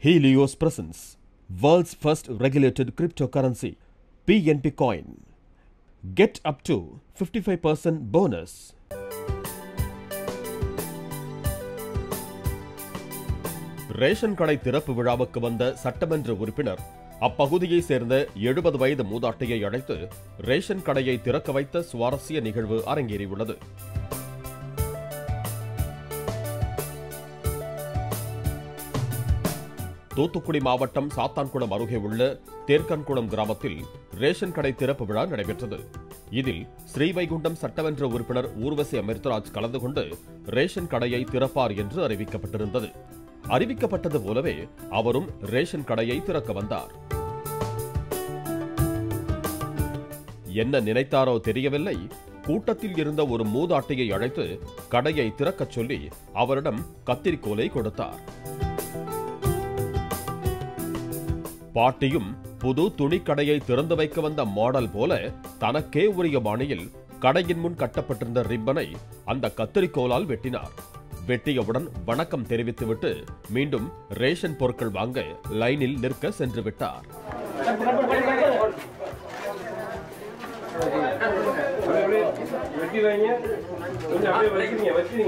Helios presents world's first regulated cryptocurrency, PNP Coin. Get up to 55% bonus. Ration கடை திறப்பு விழாவுக்கு வந்த சட்டமன்ற உறுப்பினர் அப்பகுதியை சேர்ந்த எழுபது வயது மூதாட்டியை அழைத்து ரேஷன் கடையை திறக்க வைத்த சுவாரஸ்ய நிகழ்வு அரங்கேறியுள்ளது தூத்துக்குடி மாவட்டம் சாத்தான்குளம் அருகே உள்ள தேர்க்கன்குளம் கிராமத்தில் ரேஷன் கடை திறப்பு விழா நடைபெற்றது இதில் ஸ்ரீவைகுண்டம் சட்டமன்ற உறுப்பினர் ஊர்வசி அமிர்தராஜ் கலந்து கொண்டு ரேஷன் கடையை திறப்பார் என்று அறிவிக்கப்பட்டிருந்தது அறிவிக்கப்பட்டது போலவே அவரும் ரேஷன் கடையை திறக்க வந்தார் என்ன நினைத்தாரோ தெரியவில்லை கூட்டத்தில் இருந்த ஒரு மூதாட்டியை அழைத்து கடையை திறக்கச் சொல்லி அவரிடம் கத்திரிக்கோலை கொடுத்தார் பாட்டியும் புது துணிக்கடையை திறந்து வைக்க வந்த மாடல் போல தனக்கே உரிய பாணியில் கடையின் முன் கட்டப்பட்டிருந்த ரிப்பனை அந்த கத்திரிக்கோலால் வெட்டினார் வெட்டியவுடன் வணக்கம் தெரிவித்துவிட்டு மீண்டும் ரேஷன் பொருட்கள் வாங்க லைனில் நிற்க சென்று விட்டார் வெட்டி வைங்க கொஞ்சம் அப்படியே வைக்கிறீங்க வைக்கிறீங்க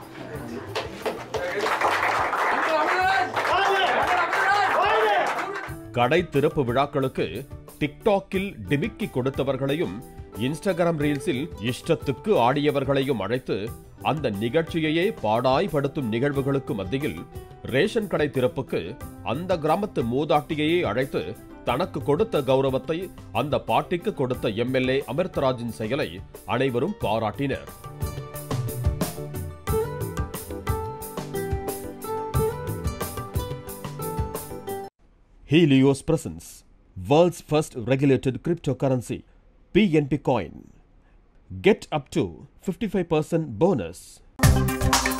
கடை திறப்பு விழாக்களுக்கு டிக்டாக்கில் டிமிக்கி கொடுத்தவர்களையும் இன்ஸ்டாகிராம் ரீல்ஸில் இஷ்டத்துக்கு ஆடியவர்களையும் அழைத்து அந்த நிகழ்ச்சியையே பாடாய்படுத்தும் நிகழ்வுகளுக்கு மத்தியில் ரேஷன் கடை திறப்புக்கு அந்த கிராமத்து மூதாட்டியையே அழைத்து தனக்கு கொடுத்த கௌரவத்தை அந்த பாட்டிக்கு கொடுத்த எம்எல்ஏ அமிர்தராஜின் செயலை அனைவரும் பாராட்டினர் Helios presents world's first regulated cryptocurrency, PNP Coin. Get up to 55% bonus.